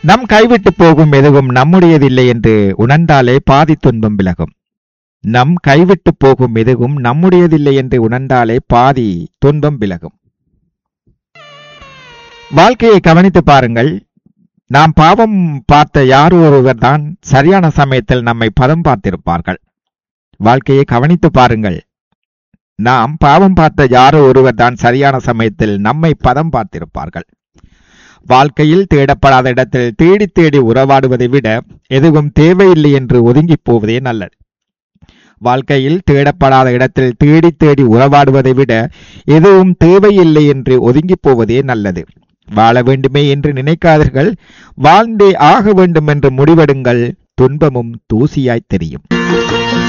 நம் கைவிட்டு போகும் எதுவும் நம்முடையதில்லை என்று உணர்ந்தாலே பாதி துன்பம் விலகும் நம் கைவிட்டு போகும் எதுவும் நம்முடையதில்லை என்று உணர்ந்தாலே பாதி துன்பம் விலகும் வாழ்க்கையை கவனித்து பாருங்கள் நாம் பாவம் பார்த்த யாரோ ஒருவர் தான் சரியான சமயத்தில் நம்மை பதம் பார்த்திருப்பார்கள் வாழ்க்கையை கவனித்து பாருங்கள் நாம் பாவம் பார்த்த யாரோ ஒருவர் தான் சரியான சமயத்தில் நம்மை பதம் பார்த்திருப்பார்கள் வாழ்க்கையில் தேடப்படாத இடத்தில் தேடி தேடி உறவாடுவதை விட எதுவும் தேவையில்லை என்று ஒதுங்கி போவதே நல்லது வாழ்க்கையில் தேடப்படாத இடத்தில் தேடி தேடி உறவாடுவதை விட எதுவும் தேவையில்லை என்று ஒதுங்கி போவதே நல்லது வாழ வேண்டுமே என்று நினைக்காதீர்கள் வாழ்ந்தே ஆக வேண்டும் என்று முடிவெடுங்கள் துன்பமும் தூசியாய் தெரியும்